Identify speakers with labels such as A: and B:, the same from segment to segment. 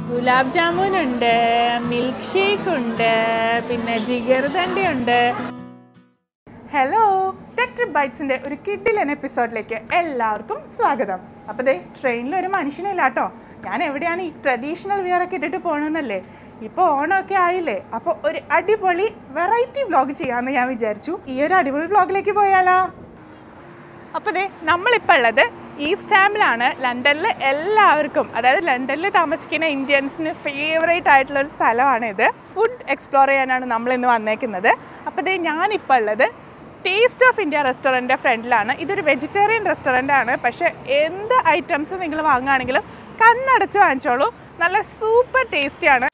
A: ഗുലാബ് ജാമുൻ ഉണ്ട് milk shake ഉണ്ട് പിന്നെ ജിഗർദണ്ഡി ഉണ്ട് ഹലോ ടെക്ട്രി ബൈറ്റ്സിന്റെ ഒരു കിഡിലൻ എപ്പിസോഡിലേക്ക് എല്ലാവർക്കും സ്വാഗതം അപ്പോൾ ദേ ട്രെയിനിൽ ഒരു മനുഷ്യനില്ല കേട്ടോ ഞാൻ എവിടെയാണ് ഈ ട്രഡീഷണൽ വിയർ ഒക്കെ ഇട്ടിട്ട് പോകണമെന്നല്ലേ ഇപ്പോൾ ഓണമൊക്കെ ആയില്ലേ അപ്പോൾ ഒരു അടിപൊളി വെറൈറ്റി വ്ലോഗ് ചെയ്യാമെന്ന് ഞാൻ വിചാരിച്ചു ഈ ഒരു അടിപൊളി വ്ലോഗിലേക്ക് പോയാലോ അപ്പോൾ ദേ നമ്മളിപ്പോൾ ഉള്ളത് ഈസ്റ്റ് ഹാമിലാണ് ലണ്ടനിൽ എല്ലാവർക്കും അതായത് ലണ്ടനിൽ താമസിക്കുന്ന ഇന്ത്യൻസിന് ഫേവറേറ്റ് ആയിട്ടുള്ള ഒരു സ്ഥലമാണിത് ഫുഡ് എക്സ്പ്ലോർ ചെയ്യാനാണ് നമ്മൾ ഇന്ന് വന്നേക്കുന്നത് അപ്പോൾ ദേ ഞാനിപ്പോൾ ഉള്ളത് ടേസ്റ്റ് ഓഫ് ഇന്ത്യ റെസ്റ്റോറൻറ്റിൻ്റെ ഫ്രണ്ടിലാണ് ഇതൊരു വെജിറ്റേറിയൻ റെസ്റ്റോറൻ്റ് ആണ് പക്ഷേ എന്ത് ഐറ്റംസ് നിങ്ങൾ വാങ്ങുകയാണെങ്കിലും കണ്ണടച്ച് വാങ്ങിച്ചോളൂ നല്ല സൂപ്പർ ടേസ്റ്റിയാണ്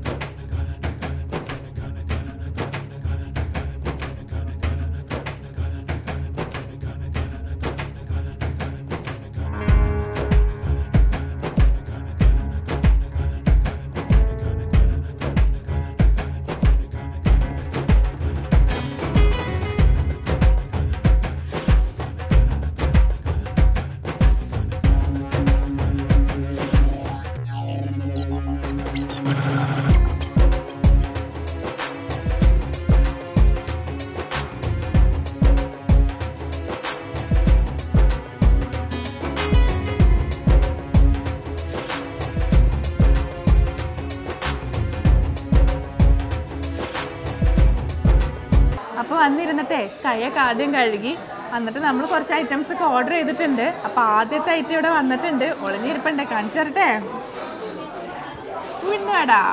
A: അപ്പോൾ വന്നിരുന്നിട്ടേ കൈയൊക്കെ ആദ്യം കഴുകി എന്നിട്ട് നമ്മൾ കുറച്ച് ഐറ്റംസ് ഒക്കെ ഓർഡർ ചെയ്തിട്ടുണ്ട് അപ്പോൾ ആദ്യത്തെ ഐറ്റം ഇവിടെ വന്നിട്ടുണ്ട് ഒളിഞ്ഞിരിപ്പണ്ടേ കാണിച്ചു തരട്ടെ ഉഴുന്നുവടാ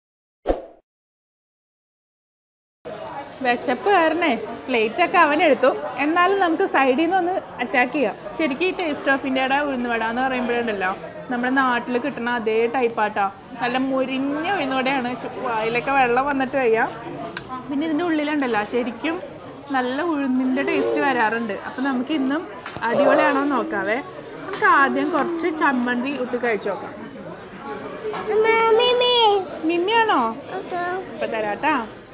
A: വിശപ്പ് കാരണേ പ്ലേറ്റ് ഒക്കെ അവൻ എടുത്തു എന്നാലും നമുക്ക് സൈഡിൽ നിന്ന് ഒന്ന് അറ്റാക്ക് ചെയ്യാം ശരിക്കും ഈ ടേസ്റ്റ് ഓഫ് ഇന്ത്യയുടെ ഉഴുന്നുവട എന്ന് പറയുമ്പോഴുണ്ടല്ലോ നമ്മുടെ നാട്ടിൽ കിട്ടുന്ന അതേ ടൈപ്പാട്ടാ നല്ല മുരിഞ്ഞ ഉഴുന്നുവടയാണ് ശ് വായിലൊക്കെ വെള്ളം വന്നിട്ട് വയ്യ പിന്നെ ഇതിൻ്റെ ഉള്ളിലുണ്ടല്ലോ ശരിക്കും നല്ല ഉഴുന്നിൻ്റെ ടേസ്റ്റ് വരാറുണ്ട് അപ്പം നമുക്ക് ഇന്നും അടിപൊളിയാണോ എന്ന് നോക്കാവേ നമുക്ക് ആദ്യം കുറച്ച് ചമ്മന്തി ഇട്ട് കഴിച്ചു നോക്കാം മിമ്മിയാണോ ഇപ്പം തരാട്ടാ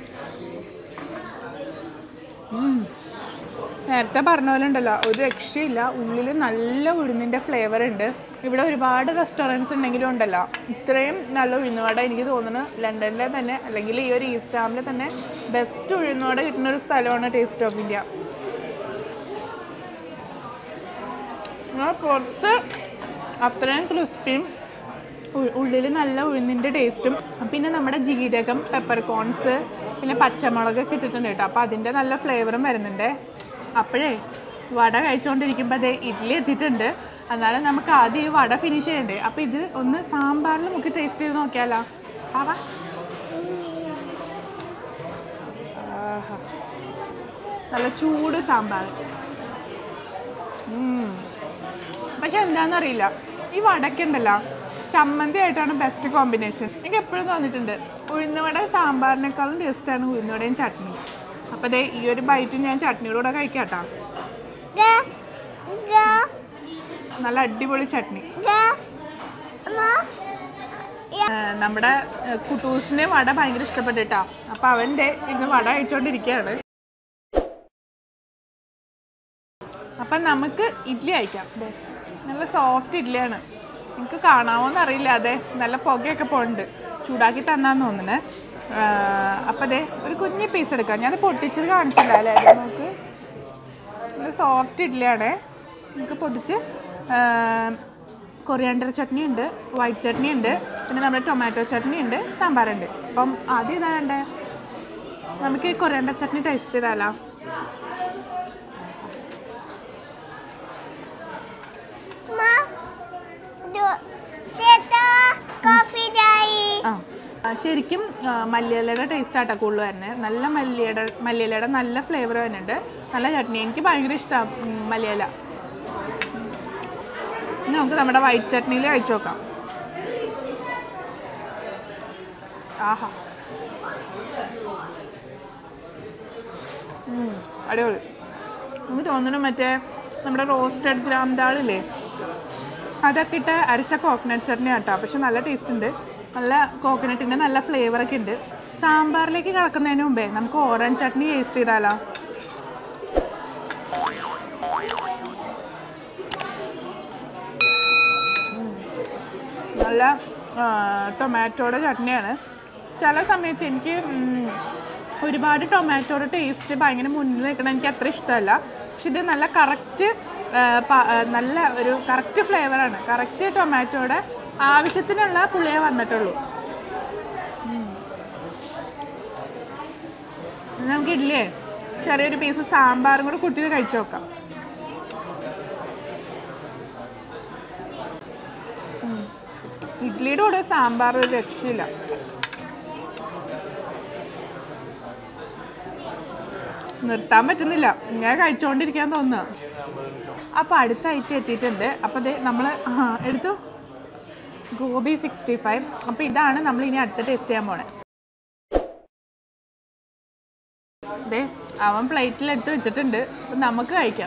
A: ഉം. നേരത്തെ പറഞ്ഞ പോലെ ഉണ്ടല്ലോ ഒരു രക്ഷയില്ല ഉള്ളിൽ നല്ല ഉഴുന്നിൻ്റെ ഫ്ലേവർ ഉണ്ട് ഇവിടെ ഒരുപാട് റെസ്റ്റോറൻറ്റ്സ് ഉണ്ടെങ്കിലും ഉണ്ടല്ലോ ഇത്രയും നല്ല ഉഴുന്നുവട എനിക്ക് തോന്നുന്നു ലണ്ടനിലെ തന്നെ അല്ലെങ്കിൽ ഈ ഒരു ഈസ്റ്റ് ഹാമിലെ തന്നെ ബെസ്റ്റ് ഉഴുന്നുവട കിട്ടുന്ന ഒരു സ്ഥലമാണ് ടേസ്റ്റ് ഓഫ് ഇന്ത്യ ആ പുറത്ത് അത്രയും ക്രിസ്പിയും ഉള്ളിൽ നല്ല ഉഴുന്നിൻ്റെ ടേസ്റ്റും പിന്നെ നമ്മുടെ ജീരകം പെപ്പർ കോൺസ് പിന്നെ പച്ചമുളകൊക്കെ ഇട്ടിട്ടുണ്ട് കേട്ടോ അപ്പോൾ അതിൻ്റെ നല്ല ഫ്ലേവറും വരുന്നുണ്ട് അപ്പോഴേ വട കഴിച്ചുകൊണ്ടിരിക്കുമ്പോൾ അതേ ഇഡ്ഡലി എത്തിയിട്ടുണ്ട് എന്നാലും നമുക്ക് ആദ്യം ഈ വട ഫിനിഷ് ചെയ്യണ്ടേ അപ്പോൾ ഇത് ഒന്ന് സാമ്പാറിൽ നമുക്ക് ടേസ്റ്റ് ചെയ്ത് നോക്കിയാലോ ആവാ ആഹാ. നല്ല ചൂട് സാമ്പാർ ഉം. പക്ഷെ എന്താണെന്നറിയില്ല ഈ വടക്ക് ഉണ്ടല്ലോ ചമ്മന്തി ആയിട്ടാണ് ബെസ്റ്റ് കോമ്പിനേഷൻ എനിക്ക് എപ്പോഴും തോന്നിയിട്ടുണ്ട് ഉഴുന്നുവട സാമ്പാറിനേക്കാളും ടേസ്റ്റാണ് ഉഴുന്നുവടയും ചട്നി അപ്പോൾ ദേ ഈ ഒരു ബൈറ്റ് ഞാൻ ചട്നിയുടെ കൂടെ കഴിക്കാം കേട്ടോ നല്ല അടിപൊളി ചട്നി ഏഹ് നമ്മുടെ ഏഹ് കുട്ടൂസിന് വട ഭയങ്കര ഇഷ്ടപ്പെട്ടിട്ടാ അപ്പോൾ അവൻ്റെ ഇന്ന് വട കഴിച്ചുകൊണ്ടിരിക്കുകയാണ് അപ്പം നമുക്ക് ഇഡ്ഡലി അയക്കാം ദേ നല്ല സോഫ്റ്റ് ഇഡ്ഡലിയാണ് എനിക്ക് കാണാമോന്ന് അറിയില്ല അതെ നല്ല പുകയൊക്കെ പോകുന്നുണ്ട് ചൂടാക്കി തന്നാന്ന് തോന്നുന്നു അപ്പം അതെ ഒരു കുഞ്ഞ് പീസ് എടുക്കാം ഞാൻ പൊട്ടിച്ചത് കാണിച്ചില്ല അല്ലേ അത് നമുക്ക് നല്ല സോഫ്റ്റ് ഇഡ്ഡലിയാണ് നമുക്ക് പൊട്ടിച്ച് കൊറിയാണ്ടർ ചട്നി ഉണ്ട് വൈറ്റ് ചട്നി ഉണ്ട് പിന്നെ നമ്മുടെ ടൊമാറ്റോ ചട്നി ഉണ്ട് സാമ്പാറുണ്ട് അപ്പം ആദ്യം ഇതാ വേണ്ടേ നമുക്ക് കൊറിയാണ്ടർ ചട്നി ടേസ്റ്റ് ചെയ്താലോ ആ ആ, ശരിക്കും ആ, മല്ലിയിലയുടെ ടേസ്റ്റ് ആട്ടോ കൂടുതൽ വരുന്നത് നല്ല മല്ലിയുടെ മല്ലിയിലയുടെ നല്ല ഫ്ലേവർ വരുന്നുണ്ട് നല്ല ചട്നി എനിക്ക് ഭയങ്കര ഇഷ്ടമാണ് മല്ലിയില ഇനി നമുക്ക് നമ്മുടെ വൈറ്റ് ചട്നിയിൽ കഴിച്ചു നോക്കാം ആഹാ ഉം, അടിപൊളി എനിക്ക് തോന്നുന്നു മറ്റേ നമ്മുടെ റോസ്റ്റഡ് ഗ്രാം ദാളില്ലേ അതൊക്കെ ഇട്ട് അരച്ച കോക്കനട്ട് ചട്നി ആട്ടോ പക്ഷെ നല്ല ടേസ്റ്റ് ഉണ്ട് നല്ല കോക്കനട്ടിൻ്റെ നല്ല ഫ്ലേവറൊക്കെ ഉണ്ട് സാമ്പാറിലേക്ക് കിടക്കുന്നതിന് മുമ്പേ നമുക്ക് ഓറഞ്ച് ചട്നി ടേസ്റ്റ് ചെയ്താലോ നല്ല ടൊമാറ്റോയുടെ ചട്നിയാണ് ചില സമയത്ത് എനിക്ക് ഉം, ഒരുപാട് ടൊമാറ്റോയുടെ ടേസ്റ്റ് ഭയങ്കര മുന്നിൽ നിൽക്കണം എനിക്ക് അത്ര ഇഷ്ടമല്ല പക്ഷെ ഇത് നല്ല കറക്റ്റ് നല്ല ഒരു കറക്റ്റ് ഫ്ലേവറാണ് കറക്റ്റ് ടൊമാറ്റോയുടെ ആവശ്യത്തിനുള്ള പുളിയേ വന്നിട്ടുള്ളൂ ഉം. ഇനി നമുക്ക് ഇഡ്ഡലിയെ ചെറിയൊരു പീസ് സാമ്പാറും കൂടെ കുട്ടിയത് കഴിച്ചു നോക്കാം ഉം. ഇഡ്ഡലിയുടെ കൂടെ സാമ്പാർ ഒരു രക്ഷയില്ല നിർത്താൻ പറ്റുന്നില്ല ഇങ്ങനെ കഴിച്ചുകൊണ്ടിരിക്കാൻ തോന്നുക അപ്പോൾ അടുത്ത ഐറ്റം എത്തിയിട്ടുണ്ട് അപ്പോൾ ദേ നമ്മൾ എടുത്തു ഗോബി സിക്സ്റ്റി ഫൈവ് അപ്പോൾ ഇതാണ് നമ്മൾ ഇനി അടുത്ത ടേസ്റ്റ് ചെയ്യാൻ പോണേ ദേ അവൻ പ്ലേറ്റിൽ എടുത്ത് വെച്ചിട്ടുണ്ട് അപ്പം നമുക്ക് കഴിക്കാം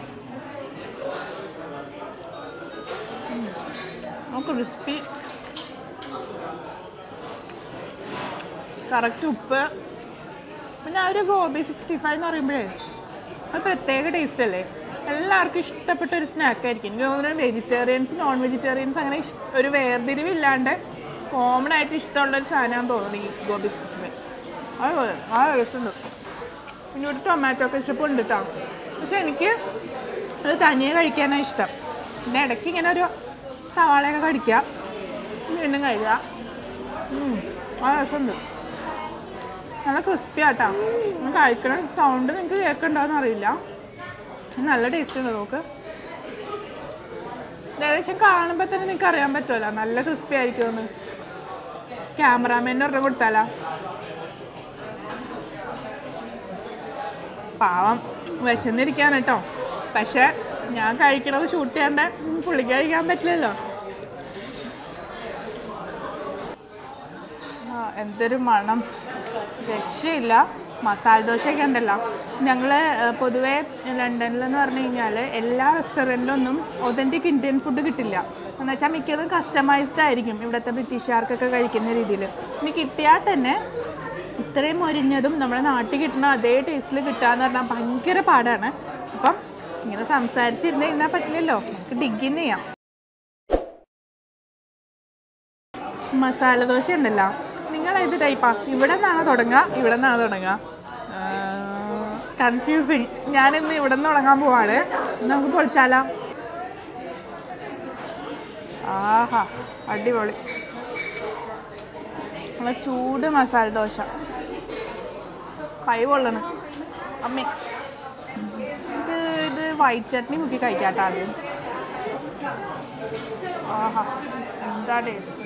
A: ക്രിസ്പി കറക്റ്റ് ഉപ്പ് പിന്നെ ആ ഒരു ഗോബി സിക്സ്റ്റി ഫൈവ് എന്ന് പറയുമ്പോഴേ അത് പ്രത്യേക ടേസ്റ്റ് അല്ലേ എല്ലാവർക്കും ഇഷ്ടപ്പെട്ട ഒരു സ്നാക്ക് ആയിരിക്കും എനിക്ക് തോന്നുന്നു വെജിറ്റേറിയൻസ് നോൺ വെജിറ്റേറിയൻസ് അങ്ങനെ ഇഷ്- ഒരു വേർതിരിവില്ലാണ്ട് കോമൺ ആയിട്ട് ഇഷ്ടമുള്ള ഒരു സാധനമാണെന്ന് തോന്നുന്നു ഈ ഗോബി സിക്സ്റ്റി ഫൈവ് അത് ആ ടേസ്റ്റ് ഉണ്ട് പിന്നെ ഇവിടെ ടൊമാറ്റോ കെച്ചപ്പ് ഉണ്ട് കേട്ടോ പക്ഷെ എനിക്ക് അത് തനിയെ കഴിക്കാനാണ് ഇഷ്ടം പിന്നെ ഇടയ്ക്ക് ഇങ്ങനെ ഒരു സവാളയൊക്കെ കടിക്കുക വീണ്ടും കഴിക്കുക ഉം, ആ രസമുണ്ട് നല്ല ക്രിസ്പി ആട്ടാ ഞാൻ കഴിക്കണ സൗണ്ട് നിങ്ങൾക്ക് കേൾക്കണ്ടോന്ന് അറിയില്ല നല്ല ടേസ്റ്റ് ഉണ്ട് നോക്ക് ഇത് ഏകദേശം കാണുമ്പോൾ തന്നെ നിങ്ങൾക്ക് അറിയാൻ പറ്റുമല്ലോ നല്ല ക്രിസ്പി ആയിരിക്കുമെന്ന് ക്യാമറാമാൻ്റെ ഒരെണ്ണം കൊടുത്താലാ പാവം വിശന്നിരിക്കാണ് കേട്ടോ പക്ഷെ ഞാൻ കഴിക്കണത് ഷൂട്ട് ചെയ്യാണ്ട് പുള്ളിക്ക് കഴിക്കാൻ പറ്റില്ലല്ലോ ആ, എന്തൊരു മണം രക്ഷയില്ല മസാല ദോശയൊക്കെ ഉണ്ടല്ലോ ഞങ്ങൾ പൊതുവേ ലണ്ടനിലെന്ന് പറഞ്ഞു കഴിഞ്ഞാൽ എല്ലാ റെസ്റ്റോറൻറ്റിലൊന്നും ഒതൻറ്റിക് ഇന്ത്യൻ ഫുഡ് കിട്ടില്ല എന്ന് വെച്ചാൽ മിക്കതും കസ്റ്റമൈസ്ഡ് ആയിരിക്കും ഇവിടുത്തെ ബ്രിട്ടീഷുകാർക്കൊക്കെ കഴിക്കുന്ന രീതിയിൽ ഇനി കിട്ടിയാൽ തന്നെ ഇത്രയും മൊരിഞ്ഞതും നമ്മുടെ നാട്ടിൽ കിട്ടുന്ന അതേ ടേസ്റ്റിൽ കിട്ടുകയെന്ന് പറഞ്ഞാൽ ഭയങ്കര പാടാണ് അപ്പം ഇങ്ങനെ സംസാരിച്ചിരുന്ന് കഴിഞ്ഞാൽ പറ്റില്ലല്ലോ നമുക്ക് ഡിഗിൻ ചെയ്യാം മസാല ദോശ ഉണ്ടല്ലോ നിങ്ങൾ ഏത് ടൈപ്പാ ഇവിടെ നിന്നാണ് തുടങ്ങുക ഇവിടെ നിന്നാണ് തുടങ്ങുക കൺഫ്യൂസിങ് ഞാനിന്ന് ഇവിടെ നിന്ന് തുടങ്ങാൻ പോവാണ് നമുക്ക് പൊളിച്ചാലോ ആഹാ അടിപൊളി നല്ല ചൂട് മസാല ദോശ കൈ പൊള്ളണ് അമ്മേ ഇത് ഇത് വൈറ്റ് ചട്നി മുക്കി കഴിക്കാട്ടോ ആദ്യം ആഹാ എന്താ ടേസ്റ്റ്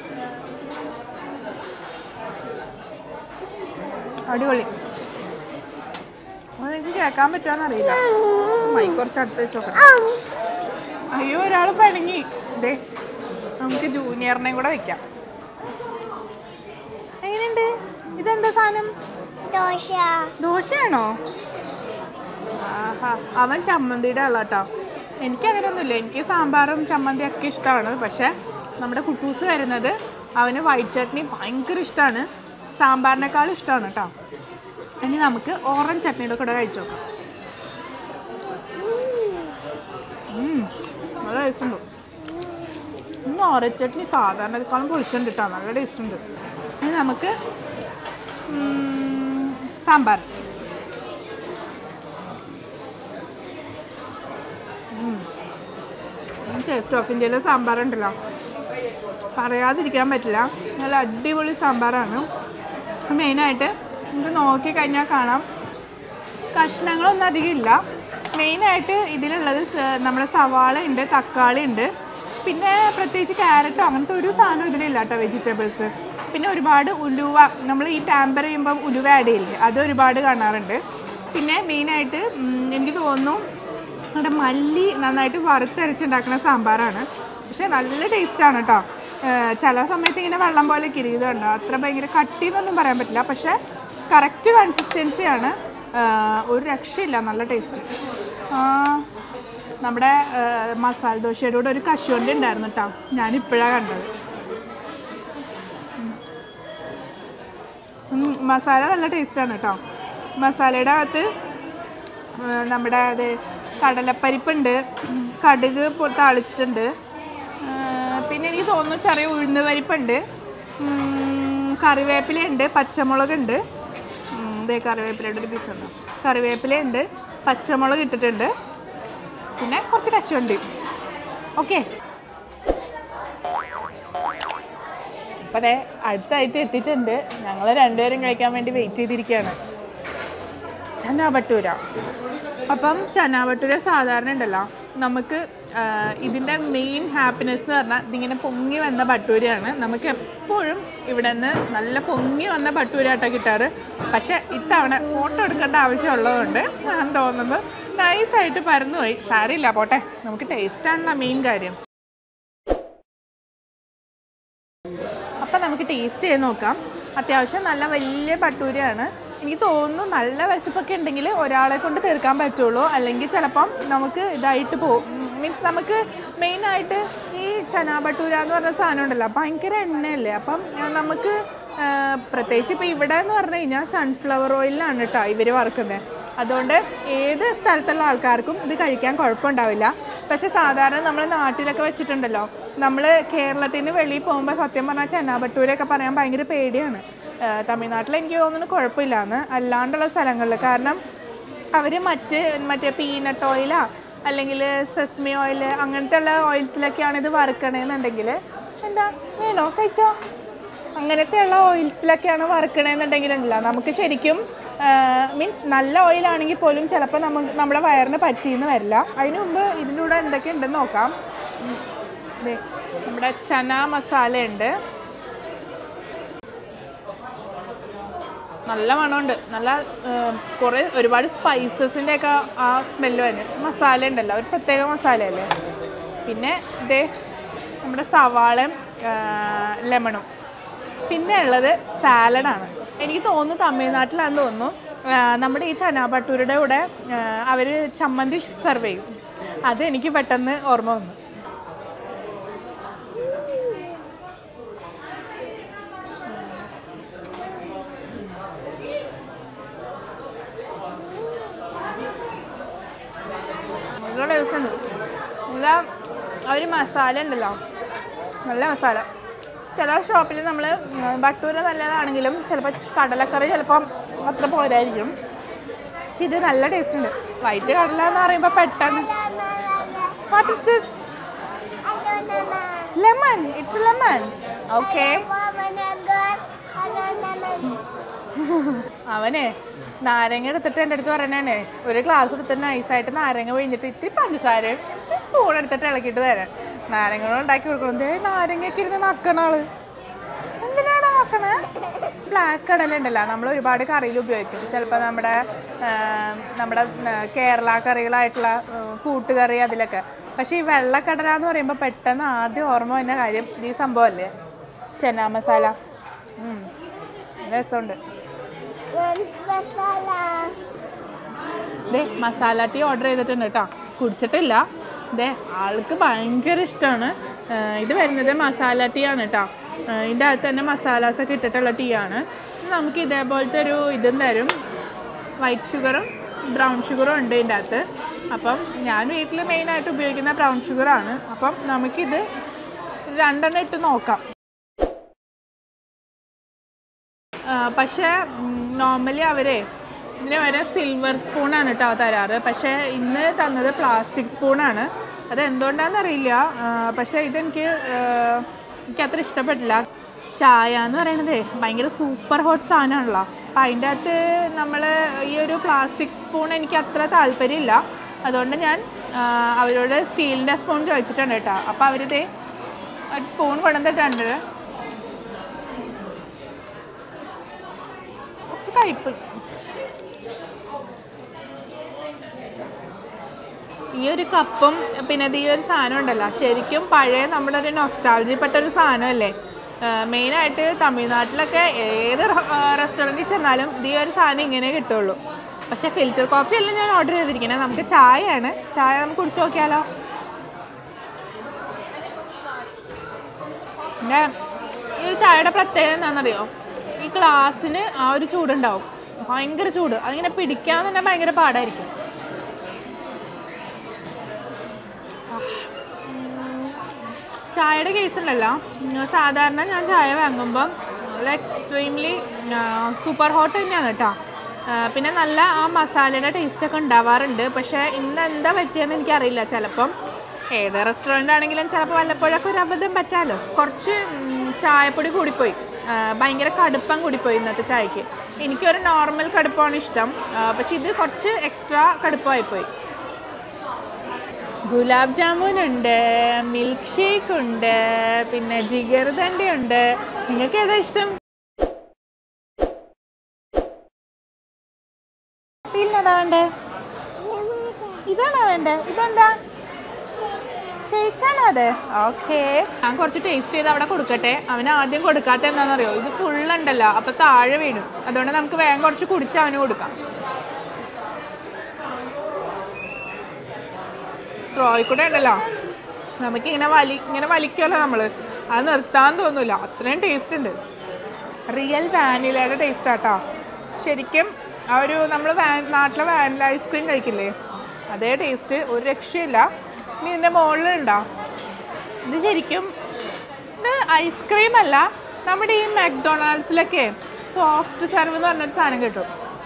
A: അടിപൊളി അത് നിങ്ങൾക്ക് കേൾക്കാൻ പറ്റുമോന്ന് അറിയില്ല മൈക്ക് കുറച്ച് അടുത്ത് വെച്ച് നോക്കണം അയ്യോ ഒരാൾ പണങ്ങി ദേ നമുക്ക് ജൂനിയറിനെയും കൂടെ വെക്കാം എങ്ങനെയുണ്ട് ഇതെന്താ സാധനം
B: ദോശ
A: ദോശയാണോ ആഹാ അവൻ ചമ്മന്തിയുടെ ആളാ കേട്ടോ എനിക്ക് അങ്ങനെയൊന്നുമില്ല എനിക്ക് സാമ്പാറും ചമ്മന്തി ഒക്കെ ഇഷ്ടമാണ് പക്ഷെ നമ്മുടെ കുട്ടൂസ് വരുന്നത് അവന് വൈറ്റ് ചട്നി ഭയങ്കര ഇഷ്ടമാണ് സാമ്പാറിനേക്കാളും ഇഷ്ടമാണ് കേട്ടോ ഇനി നമുക്ക് ഓറഞ്ച് ചട്നിയുടെ കൂടെ കഴിച്ചു നോക്കാം ഉം, നല്ല ടേസ്റ്റ് ഉണ്ട് ഇന്ന് ഓറഞ്ച് ചട്നി സാധാരണക്കാളും പൊളിച്ചുണ്ട് കേട്ടോ നല്ല ടേസ്റ്റ് ഉണ്ട് ഇനി നമുക്ക് ഉം, സാമ്പാർ ടേസ്റ്റ് ഓഫ് ഇന്ത്യയിലെ സാമ്പാർ ഉണ്ടല്ലോ പറയാതിരിക്കാൻ പറ്റില്ല നല്ല അടിപൊളി സാമ്പാറാണ് മെയിനായിട്ട് നമുക്ക് നോക്കി കഴിഞ്ഞാൽ കാണാം കഷ്ണങ്ങളൊന്നും അധികം ഇല്ല മെയിനായിട്ട് ഇതിലുള്ളത് സ- നമ്മുടെ സവാള ഉണ്ട് തക്കാളി ഉണ്ട് പിന്നെ പ്രത്യേകിച്ച് ക്യാരറ്റോ അങ്ങനത്തെ ഒരു സാധനം ഇതിലില്ല കേട്ടോ വെജിറ്റബിൾസ് പിന്നെ ഒരുപാട് ഉലുവ നമ്മൾ ഈ ടാമ്പർ ചെയ്യുമ്പം ഉലുവ ആഡ് ചെയ്യില്ലേ അത് ഒരുപാട് കാണാറുണ്ട് പിന്നെ മെയിനായിട്ട് ഉം, എനിക്ക് തോന്നുന്നു നമ്മുടെ മല്ലി നന്നായിട്ട് വറുത്തരച്ചുണ്ടാക്കുന്ന സാമ്പാറാണ് പക്ഷേ നല്ല ടേസ്റ്റാണ് കേട്ടോ ഏഹ് ചില സമയത്ത് ഇങ്ങനെ വെള്ളം പോലെ കിരീതുണ്ട് അത്ര ഭയങ്കര കട്ടി എന്നൊന്നും പറയാൻ പറ്റില്ല പക്ഷേ കറക്റ്റ് കൺസിസ്റ്റൻസിയാണ് ഏഹ് ഒരു രക്ഷയില്ല നല്ല ടേസ്റ്റ് നമ്മുടെ ഏഹ് മസാല ദോശയുടെ കൂടെ ഒരു കശുവണ്ടി ഉണ്ടായിരുന്നു കേട്ടോ ഞാനിപ്പോഴാണ് കണ്ടത് ഉം, മസാല നല്ല ടേസ്റ്റാണ് കേട്ടോ മസാലയുടെ അകത്ത് ആ, നമ്മുടെ അത് കടലപ്പരിപ്പുണ്ട് കടുക് പൊ- താളിച്ചിട്ടുണ്ട് ആ, പിന്നെ എനിക്ക് തോന്നുന്നു ചെറിയ ഉഴുന്ന് പരിപ്പുണ്ട് ഉം, കറിവേപ്പിലയുണ്ട് പച്ചമുളകുണ്ട് ഉം, ദേ കറിവേപ്പിലയുടെ ഒരു പീസ് ഉണ്ട് കറിവേപ്പിലയുണ്ട് പച്ചമുളക് ഇട്ടിട്ടുണ്ട് പിന്നെ കുറച്ച് കശുവണ്ടി ഓക്കെ അപ്പം അതെ അടുത്തായിട്ട് എത്തിയിട്ടുണ്ട് ഞങ്ങൾ രണ്ടുപേരും കഴിക്കാൻ വേണ്ടി വെയിറ്റ് ചെയ്തിരിക്കുകയാണ് ചന ഭട്ടൂര അപ്പം ചന ഭട്ടൂര സാധാരണ ഉണ്ടല്ലോ നമുക്ക് ആ, ഇതിൻ്റെ മെയിൻ ഹാപ്പിനെസ് എന്ന് പറഞ്ഞാൽ ഇതിങ്ങനെ പൊങ്ങി വന്ന ഭട്ടൂരയാണ് നമുക്ക് എപ്പോഴും ഇവിടെ നിന്ന് നല്ല പൊങ്ങി വന്ന ഭട്ടൂരാട്ടോ കിട്ടാറ് പക്ഷെ ഇത്തവണ ഫോട്ടോ എടുക്കേണ്ട ആവശ്യമുള്ളതുകൊണ്ട് ഞാൻ തോന്നുന്നത് നൈസായിട്ട് പരന്നുപോയി സാരമില്ല പോട്ടെ നമുക്ക് ടേസ്റ്റാണല്ലോ മെയിൻ കാര്യം അപ്പം നമുക്ക് ടേസ്റ്റ് ചെയ്ത് നോക്കാം അത്യാവശ്യം നല്ല വലിയ പട്ടൂരയാണ് എനിക്ക് തോന്നുന്നു നല്ല വിശപ്പൊക്കെ ഉണ്ടെങ്കിൽ ഒരാളെ കൊണ്ട് തീർക്കാൻ പറ്റുള്ളൂ അല്ലെങ്കിൽ ചിലപ്പം നമുക്ക് ഇതായിട്ട് പോകും മീൻസ് നമുക്ക് മെയിനായിട്ട് ഈ ചനാ ഭട്ടൂര എന്ന് പറഞ്ഞ സാധനം ഉണ്ടല്ലോ ഭയങ്കര എണ്ണയല്ലേ അപ്പം ആ, നമുക്ക് ആ, പ്രത്യേകിച്ച് ഇപ്പോൾ ഇവിടെ എന്ന് പറഞ്ഞു കഴിഞ്ഞാൽ സൺഫ്ലവർ ഓയിലാണ് കേട്ടോ ഇവർ വറുക്കുന്നത് അതുകൊണ്ട് ഏത് സ്ഥലത്തുള്ള ആൾക്കാർക്കും ഇത് കഴിക്കാൻ കുഴപ്പമുണ്ടാവില്ല പക്ഷെ സാധാരണ നമ്മൾ നാട്ടിലൊക്കെ വെച്ചിട്ടുണ്ടല്ലോ നമ്മൾ കേരളത്തിൽ നിന്ന് വെളിയിൽ പോകുമ്പോൾ സത്യം പറഞ്ഞാൽ ചെന്നാപട്ടൂരൊക്കെ പറയാൻ ഭയങ്കര പേടിയാണ് ആ, തമിഴ്നാട്ടിൽ എനിക്ക് തോന്നുന്നു കുഴപ്പമില്ലാന്ന് അല്ലാണ്ടുള്ള സ്ഥലങ്ങളിൽ കാരണം അവർ മറ്റ് മറ്റേ പീനട്ട് ഓയിലാ അല്ലെങ്കിൽ സെസ്മി ഓയിൽ അങ്ങനത്തെ ഉള്ള ഓയിൽസിലൊക്കെയാണ് ഇത് വറുക്കണേന്നുണ്ടെങ്കിൽ എന്താ വേണോ കഴിച്ചോ അങ്ങനത്തെയുള്ള ഓയിൽസിലൊക്കെയാണ് വറുക്കണേന്നുണ്ടെങ്കിലുണ്ടല്ലോ നമുക്ക് ശരിക്കും മീൻസ് നല്ല ഓയിലാണെങ്കിൽ പോലും ചിലപ്പോൾ നമുക്ക് നമ്മുടെ വയറിന് പറ്റിയെന്ന് വരില്ല അതിന് മുമ്പ് ഇതിൻ്റെ കൂടെ എന്തൊക്കെ ഉണ്ടെന്ന് നോക്കാം ഉം. ദേ, നമ്മുടെ ചന മസാല ഉണ്ട് നല്ല മണമുണ്ട് നല്ല കുറേ ഒരുപാട് സ്പൈസസിൻ്റെ ഒക്കെ ആ സ്മെല്ല് വരും മസാല ഉണ്ടല്ലോ ഒരു പ്രത്യേക മസാലയല്ലേ പിന്നെ ഇതേ നമ്മുടെ സവാളയും ലെമണും പിന്നെ ഉള്ളത് സാലഡാണ് എനിക്ക് തോന്നുന്നു തമിഴ്നാട്ടിലാണെന്ന് തോന്നുന്നു ആ, നമ്മുടെ ഈ ചനാ ഭട്ടൂരുടെ കൂടെ അവർ ചമ്മന്തി സെർവ് ചെയ്യും അത് എനിക്ക് പെട്ടെന്ന് ഓർമ്മ വന്നു നല്ല ടേസ്റ്റ് ഉണ്ട് നല്ല ആ ഒരു മസാല ഉണ്ടല്ലോ നല്ല മസാല ചില ഷോപ്പിൽ നമ്മൾ ബട്ടൂര നല്ലതാണെങ്കിലും ചിലപ്പോൾ കടലക്കറി ചിലപ്പം അത്ര പോരായിരിക്കും പക്ഷെ ഇത് നല്ല ടേസ്റ്റ് ഉണ്ട് വൈറ്റ് കടല എന്ന് പറയുമ്പോൾ പെട്ടെന്ന് what is this lemon it's lemon okay അവനെ നാരങ്ങ എടുത്തിട്ട് എൻ്റെ അടുത്ത് പറയണേ ഒരു ഗ്ലാസ് എടുത്തിട്ട് നൈസായിട്ട് നാരങ്ങ പിഴിഞ്ഞിട്ട് ഇത്തിരി പഞ്ചസാരയും സ്പൂൺ എടുത്തിട്ട് ഇളക്കിയിട്ട് തരാൻ നാരങ്ങ ഉണ്ടാക്കി കൊടുക്കണം ദേ നാരങ്ങയൊക്കെ ഇരുന്ന് നക്കണ ആള് എന്തിനാണ് നോക്കണേ ബ്ലാക്ക് കടല ഉണ്ടല്ലോ നമ്മൾ ഒരുപാട് കറിയിൽ ഉപയോഗിക്കും ചിലപ്പോൾ നമ്മുടെ ആ, നമ്മുടെ ആ, കേരള കറികളായിട്ടുള്ള ആ, കൂട്ടുകറി അതിലൊക്കെ പക്ഷേ ഈ വെള്ളക്കടല എന്ന് പറയുമ്പോൾ പെട്ടെന്ന് ആദ്യം ഓർമ്മ വരുന്ന കാര്യം ഈ സംഭവമല്ലേ ചെന്ന മസാല ഉം. രസമുണ്ട് ദേ മസാല ടീ ഓർഡർ ചെയ്തിട്ടുണ്ട് കേട്ടോ കുടിച്ചിട്ടില്ല ദേ ആൾക്ക് ഭയങ്കര ഇഷ്ടമാണ് ഇത് വരുന്നത് മസാല ടീ ആണ് കേട്ടോ ഇതിൻ്റെ അകത്ത് തന്നെ മസാലാസ് ഒക്കെ ഇട്ടിട്ടുള്ള ടീ ആണ് നമുക്ക് ഇതേപോലത്തെ ഒരു ഇതും തരും വൈറ്റ് ഷുഗറും ബ്രൗൺ ഷുഗറും ഉണ്ട് ഇതിൻ്റെ അകത്ത് അപ്പം ഞാൻ വീട്ടിൽ മെയിനായിട്ട് ഉപയോഗിക്കുന്ന ബ്രൗൺ ഷുഗറാണ് അപ്പം നമുക്കിത് രണ്ടെണ്ണം ഇട്ട് നോക്കാം ആ, പക്ഷേ നോർമലി അവരെ ഇതിന് വരെ സിൽവർ സ്പൂണാണ് കേട്ടോ തരാറ് പക്ഷേ ഇന്ന് തന്നത് പ്ലാസ്റ്റിക് സ്പൂണാണ് അത് എന്തുകൊണ്ടാണെന്നറിയില്ല ആ, പക്ഷേ ഇതെനിക്ക് ആ, എനിക്ക് അത്ര ഇഷ്ടപ്പെട്ടില്ല ചായ എന്ന് പറയണതേ ഭയങ്കര സൂപ്പർ ഹോട്ട് സാധനമാണല്ലോ അപ്പം അതിൻ്റെ അകത്ത് നമ്മൾ ഈ ഒരു പ്ലാസ്റ്റിക് സ്പൂൺ എനിക്ക് അത്ര താല്പര്യമില്ല അതുകൊണ്ട് ഞാൻ ആ, അവരോട് സ്റ്റീലിൻ്റെ സ്പൂൺ ചോദിച്ചിട്ടുണ്ട് കേട്ടോ അപ്പോൾ അവരിതേ ഒരു സ്പൂൺ കൊണ്ടുവന്നിട്ടുണ്ട് കുറച്ച് കയ്പ്പ് ഈ ഒരു കപ്പും പിന്നെ ഇത് ഈ ഒരു സാധനം ഉണ്ടല്ലോ ശരിക്കും പഴയ നമ്മുടെ ഒരു നൊസ്റ്റാൾജിപ്പെട്ട ഒരു സാധനമല്ലേ മെയിനായിട്ട് തമിഴ്നാട്ടിലൊക്കെ ഏത് റെസ്റ്റോറൻറ്റിൽ ചെന്നാലും ഇത് ഈ ഒരു സാധനം ഇങ്ങനെ കിട്ടുള്ളൂ പക്ഷേ ഫിൽറ്റർ കോഫി അല്ല ഞാൻ ഓർഡർ ചെയ്തിരിക്കുന്നത് നമുക്ക് ചായയാണ് ചായ നമുക്ക് കുടിച്ച് നോക്കിയാലോ പിന്നെ ഈ ഒരു ചായയുടെ പ്രത്യേകത എന്താണെന്നറിയോ ഈ ഗ്ലാസ്സിന് ആ ഒരു ചൂടുണ്ടാവും ഭയങ്കര ചൂട് അതിങ്ങനെ പിടിക്കാൻ തന്നെ ഭയങ്കര പാടായിരിക്കും ചായയുടെ കേസ് ഉണ്ടല്ലോ ഉം, സാധാരണ ഞാൻ ചായ വാങ്ങുമ്പം എക്സ്ട്രീംലി സൂപ്പർ ഹോട്ട് തന്നെയാണ് കേട്ടോ ആ, പിന്നെ നല്ല ആ മസാലയുടെ ടേസ്റ്റ് ഒക്കെ ഉണ്ടാവാറുണ്ട് പക്ഷേ ഇന്ന് എന്താ പറ്റിയെന്ന് എനിക്കറിയില്ല ചിലപ്പം ഏത് റെസ്റ്റോറൻ്റ് ആണെങ്കിലും ചിലപ്പോൾ വല്ലപ്പോഴൊക്കെ ഒരു അബദ്ധം പറ്റാമല്ലോ കുറച്ച് ഉം, ചായപ്പൊടി കൂടിപ്പോയി ആ, ഭയങ്കര കടുപ്പം കൂടിപ്പോയി ഇന്നത്തെ ചായക്ക് എനിക്കൊരു നോർമൽ കടുപ്പമാണ് ഇഷ്ടം ആ, പക്ഷെ ഇത് കുറച്ച് എക്സ്ട്രാ കടുപ്പമായിപ്പോയി ഗുലാബ് ജാമുൻ ഉണ്ട് മിൽക്ക് ഷേക്ക് ഉണ്ട് പിന്നെ ജിഗർദണ്ഡി ഉണ്ട് നിങ്ങൾക്ക് ഏതാ ഇഷ്ടം പിന്നെതാ വേണ്ടേ ഇതാണോ വേണ്ടേ ഇതെന്താ ഷെയ്ക്കാണോ അത് ഓക്കെ ഞാൻ കുറച്ച് ടേസ്റ്റ് ചെയ്ത് അവിടെ കൊടുക്കട്ടെ അവന് ആദ്യം കൊടുക്കാത്ത എന്താണെന്നറിയോ ഇത് ഫുൾ ഉണ്ടല്ലോ അപ്പൊ താഴെ വീണു അതുകൊണ്ട് നമുക്ക് വേഗം കുറച്ച് കുടിച്ച് അവന് കൊടുക്കാം സ്ട്രോയിൽ കൂടെ ഉണ്ടല്ലോ നമുക്ക് ഇങ്ങനെ വലി ഇങ്ങനെ വലിക്കുമല്ലോ നമ്മൾ അത് നിർത്താൻ തോന്നില്ല അത്രയും ടേസ്റ്റ് ഉണ്ട് റിയൽ വാനിലയുടെ ടേസ്റ്റ് ആട്ടോ ശരിക്കും ആ ഒരു നമ്മൾ വാൻ നാട്ടിലെ വാനില ഐസ്ക്രീം കഴിക്കില്ലേ അതേ ടേസ്റ്റ് ഒരു രക്ഷയില്ല ഇനി ഇതിൻ്റെ മുകളിലുണ്ടോ ഇത് ശരിക്കും ഇത് ഐസ്ക്രീം അല്ല നമ്മുടെ ഈ മക്ഡൊണാൾഡ്സിലൊക്കെ സോഫ്റ്റ് സർവ് എന്ന് പറഞ്ഞൊരു സാധനം കിട്ടും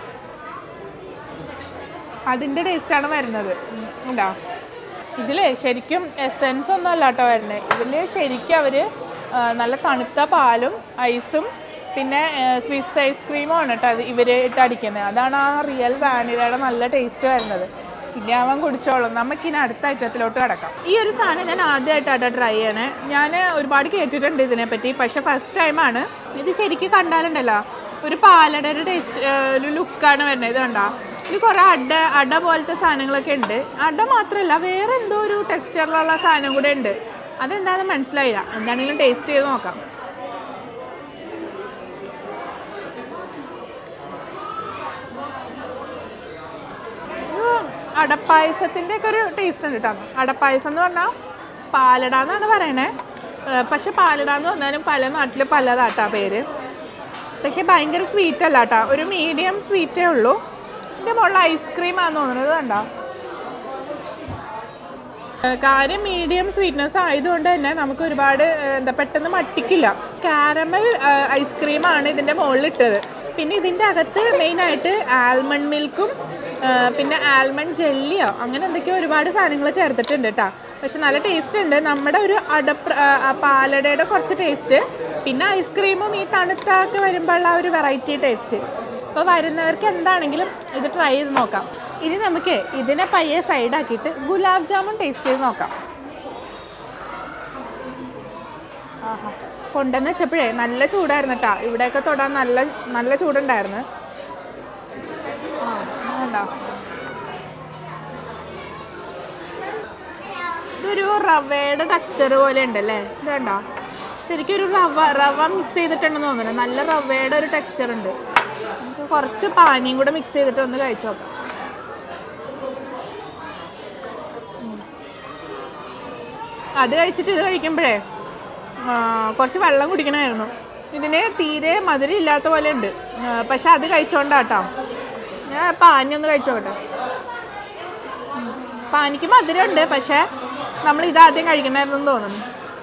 A: അതിൻ്റെ ടേസ്റ്റാണ് വരുന്നത് ഉം, ഉണ്ടോ ഇതിലേ ശരിക്കും എസെൻസ് ഒന്നും അല്ല കേട്ടോ വരുന്നത് ഇതിൽ ശരിക്കും അവർ നല്ല തണുത്ത പാലും ഐസും പിന്നെ സ്വിസ് ഐസ്ക്രീമും ആണ് കേട്ടോ അത് ഇവർ ഇട്ടടിക്കുന്നത് അതാണ് ആ റിയൽ വാനിലയുടെ നല്ല ടേസ്റ്റ് വരുന്നത് പിന്നെ അവൻ കുടിച്ചോളും നമുക്കിനി അടുത്ത ഐറ്റത്തിലോട്ട് കിടക്കാം ഈ ഒരു സാധനം ഞാൻ ആദ്യമായിട്ടാട്ടോ ട്രൈ ചെയ്യണേ ഞാൻ ഒരുപാട് കേട്ടിട്ടുണ്ട് ഇതിനെപ്പറ്റി പക്ഷെ ഫസ്റ്റ് ടൈമാണ് ഇത് ശരിക്കും കണ്ടാലുണ്ടല്ലോ ഒരു പാലടയുടെ ടേസ്റ്റ് ഒരു ലുക്കാണ് വരുന്നത് ഇത് കണ്ടോ ഇത് കുറേ അട അട പോലത്തെ സാധനങ്ങളൊക്കെ ഉണ്ട് അട മാത്രമല്ല വേറെ എന്തോ ഒരു ടെക്സ്ചറിലുള്ള സാധനം കൂടെ ഉണ്ട് അതെന്താണെന്ന് മനസ്സിലായില്ല എന്താണെങ്കിലും ടേസ്റ്റ് ചെയ്ത് നോക്കാം ഒരു അടപ്പായസത്തിൻ്റെ ഒക്കെ ഒരു ടേസ്റ്റ് ഉണ്ട് കേട്ടോ അടപ്പായസം എന്ന് പറഞ്ഞാൽ പാലട എന്നാണ് പറയണേ ഏഹ് പക്ഷെ പാലട എന്ന് പറഞ്ഞാലും പല നാട്ടിൽ പലതാട്ടാ പേര് പക്ഷെ ഭയങ്കര സ്വീറ്റ് അല്ല കേട്ടോ ഒരു മീഡിയം സ്വീറ്റേ ഉള്ളൂ ഇതിൻ്റെ മുകളിൽ ഐസ്ക്രീം ആണെന്ന് തോന്നുന്നത് കണ്ടോ ഏഹ് കാര്യം മീഡിയം സ്വീറ്റ്നെസ് ആയതുകൊണ്ട് തന്നെ നമുക്ക് ഒരുപാട് ഏഹ് എന്താ പെട്ടെന്ന് മട്ടിക്കില്ല കാരമൽ ഐസ്ക്രീമാണ് ഇതിൻ്റെ മുകളിൽ ഇട്ടത് പിന്നെ ഇതിൻ്റെ അകത്ത് മെയിനായിട്ട് ആൽമണ്ട് മിൽക്കും പിന്നെ ആൽമണ്ട് ജെല്ലിയോ അങ്ങനെ എന്തൊക്കെയോ ഒരുപാട് സാധനങ്ങൾ ചേർത്തിട്ടുണ്ട് കേട്ടോ പക്ഷെ നല്ല ടേസ്റ്റ് ഉണ്ട് നമ്മുടെ ഒരു അടപ്ര ആ പാലടയുടെ കുറച്ച് ടേസ്റ്റ് പിന്നെ ഐസ്ക്രീമും ഈ തണുത്തൊക്കെ വരുമ്പോഴുള്ള ആ ഒരു വെറൈറ്റി ടേസ്റ്റ് അപ്പോൾ വരുന്നവർക്ക് എന്താണെങ്കിലും ഇത് ട്രൈ ചെയ്ത് നോക്കാം ഇനി നമുക്ക് ഇതിനെ പയ്യെ സൈഡാക്കിയിട്ട് ഗുലാബ് ജാമുൻ ടേസ്റ്റ് ചെയ്ത് നോക്കാം ആഹാ കൊണ്ടുവന്ന് വെച്ചപ്പോഴേ നല്ല ചൂടായിരുന്നു കേട്ടോ ഇവിടെയൊക്കെ തൊടാൻ നല്ല നല്ല ചൂടുണ്ടായിരുന്നു ആ വേണ്ട ഇതൊരു റവയുടെ ടെക്സ്ചർ പോലെ ഉണ്ടല്ലേ ഇത് കണ്ടോ ശരിക്കും ഒരു റവ റവ മിക്സ് ചെയ്തിട്ടുണ്ടെന്ന് തോന്നുന്നു നല്ല റവയുടെ ഒരു ടെക്സ്ചർ ഉണ്ട് നമുക്ക് കുറച്ച് പാനിയും കൂടെ മിക്സ് ചെയ്തിട്ട് ഒന്ന് കഴിച്ചു നോക്കാം ഉം. അത് കഴിച്ചിട്ട് ഇത് കഴിക്കുമ്പോഴേ ആ, കുറച്ച് വെള്ളം കുടിക്കണമായിരുന്നു ഇതിന് തീരെ മധുരം ഇല്ലാത്ത പോലെ ഉണ്ട് ആ, പക്ഷെ അത് കഴിച്ചോണ്ടാട്ടോ ഞാൻ പാനി ഒന്ന് കഴിച്ചു നോക്കട്ടെ ഉം. പാനിക്ക് മധുരമുണ്ട് പക്ഷെ നമ്മൾ ഇതാദ്യം കഴിക്കണമായിരുന്നു എന്ന് തോന്നുന്നു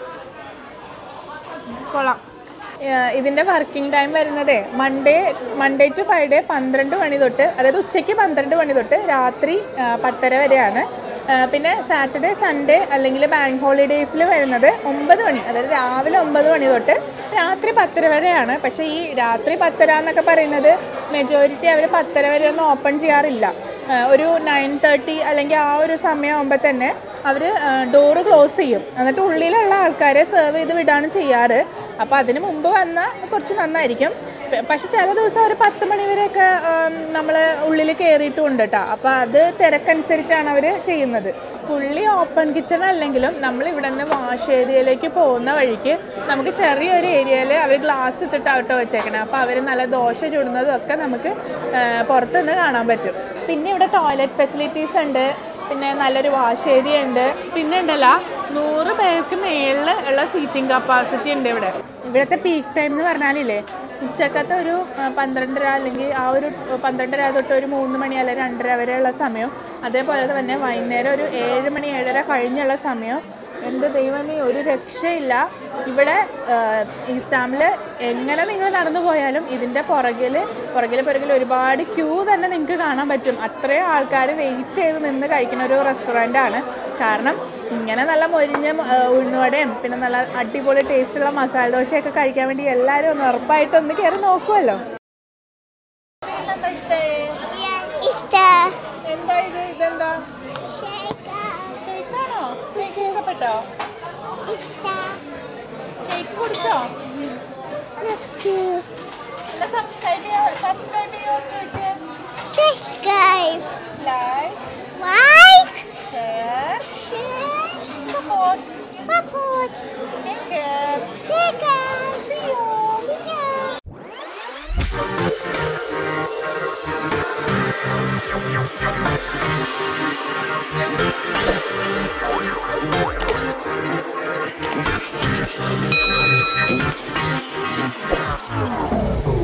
A: കൊള്ളാം ഏഹ് ഇതിന്റെ വർക്കിംഗ് ടൈം വരുന്നത് മൺഡേ മൺഡേ ടു ഫ്രൈഡേ പന്ത്രണ്ട് മണി തൊട്ട് അതായത് ഉച്ചയ്ക്ക് പന്ത്രണ്ട് മണി തൊട്ട് രാത്രി ആ, പത്തര വരെയാണ് ആ, പിന്നെ സാറ്റർഡേ സൺഡേ അല്ലെങ്കിൽ ബാങ്ക് ഹോളിഡേയ്സിൽ വരുന്നത് ഒമ്പത് മണി അതായത് രാവിലെ ഒമ്പത് മണി തൊട്ട് രാത്രി പത്തര വരെയാണ് പക്ഷേ ഈ രാത്രി പത്തര എന്നൊക്കെ പറയുന്നത് മെജോറിറ്റി അവർ പത്തര വരെ ഒന്നും ഓപ്പൺ ചെയ്യാറില്ല ആ, ഒരു നയൻ തേർട്ടി അല്ലെങ്കിൽ ആ ഒരു സമയമാകുമ്പോൾ തന്നെ അവർ ഡോറ് ക്ലോസ് ചെയ്യും എന്നിട്ട് ഉള്ളിലുള്ള ആൾക്കാരെ സെർവ് ചെയ്ത് വിടാണ് ചെയ്യാറ് അപ്പോൾ അതിന് മുമ്പ് വന്നാൽ കുറച്ച് നന്നായിരിക്കും പ- പക്ഷെ ചില ദിവസം ഒരു പത്ത് മണി വരെയൊക്കെ നമ്മൾ ഉള്ളിൽ കയറിയിട്ടുമുണ്ട് കേട്ടോ അപ്പോൾ അത് തിരക്കനുസരിച്ചാണ് അവർ ചെയ്യുന്നത് ഫുള്ളി ഓപ്പൺ കിച്ചൺ അല്ലെങ്കിലും നമ്മൾ ഇവിടെ നിന്ന് വാഷ് ഏരിയയിലേക്ക് പോകുന്ന വഴിക്ക് നമുക്ക് ചെറിയൊരു ഏരിയയിൽ അവർ ഗ്ലാസ് ഇട്ടിട്ട് ഔട്ടോ വെച്ചേക്കണേ അപ്പോൾ അവർ നല്ല ദോശ ചുടുന്നതും ഒക്കെ നമുക്ക് ആ, പുറത്തുനിന്ന് കാണാൻ പറ്റും പിന്നെ ഇവിടെ ടോയ്ലറ്റ് ഫെസിലിറ്റീസ് ഉണ്ട് പിന്നെ നല്ലൊരു വാഷ് ഏരിയ ഉണ്ട് പിന്നെ ഉണ്ടല്ലോ നൂറ് പേർക്ക് മേളിൽ ഉള്ള സീറ്റിംഗ് കപ്പാസിറ്റി ഉണ്ട് ഇവിടെ ഇവിടുത്തെ പീക്ക് ടൈം എന്ന് പറഞ്ഞാലില്ലേ ഉച്ചക്കത്തെ ഒരു ആ, പന്ത്രണ്ടര അല്ലെങ്കിൽ ആ ഒരു പന്ത്രണ്ടര തൊട്ട് ഒരു മൂന്ന് മണി അല്ലെങ്കിൽ രണ്ടര വരെയുള്ള സമയം അതേപോലെ തന്നെ വൈകുന്നേരം ഒരു ഏഴ് മണി ഏഴര കഴിഞ്ഞുള്ള സമയം എൻ്റെ ദൈവമേ ഒരു രക്ഷയില്ല ഇവിടെ ഈസ്റ്റാമിൽ എങ്ങനെ നിങ്ങൾ നടന്നു പോയാലും ഇതിൻ്റെ പുറകിൽ പുറകിൽ പുറകിൽ ഒരുപാട് ക്യൂ തന്നെ നിങ്ങൾക്ക് കാണാൻ പറ്റും അത്രയും ആൾക്കാർ വെയിറ്റ് ചെയ്ത് നിന്ന് കഴിക്കുന്ന ഒരു റെസ്റ്റോറൻ്റ് ആണ് കാരണം ഇങ്ങനെ നല്ല മൊരിഞ്ഞ ആ, ഉഴുന്നുവടയും പിന്നെ നല്ല അടിപൊളി ടേസ്റ്റുള്ള മസാല ദോശയൊക്കെ കഴിക്കാൻ വേണ്ടി എല്ലാവരും ഒന്ന് ഉറപ്പായിട്ട് ഒന്ന് കയറി നോക്കുമല്ലോ എന്താ ഇഷ്ടേ
B: ഇഷ്ട
A: എന്താ ഇത് ഇതെന്താ ഷെയ്ക്കാണോ ഷെയ്ക്ക് ഇഷ്ടപ്പെട്ടോ
B: ഇഷ്ട
A: ഷെയ്ക്ക് കുടിച്ചോ സബ്സ്ക്രൈബ് ചെയ്യോ സബ്സ്ക്രൈബ് ചെയ്യോ ചോദിച്ചേ
B: subscribe
A: like
B: like
A: share
B: share
A: support
B: support
A: take care
B: take care
A: See you.
B: see you
C: Thank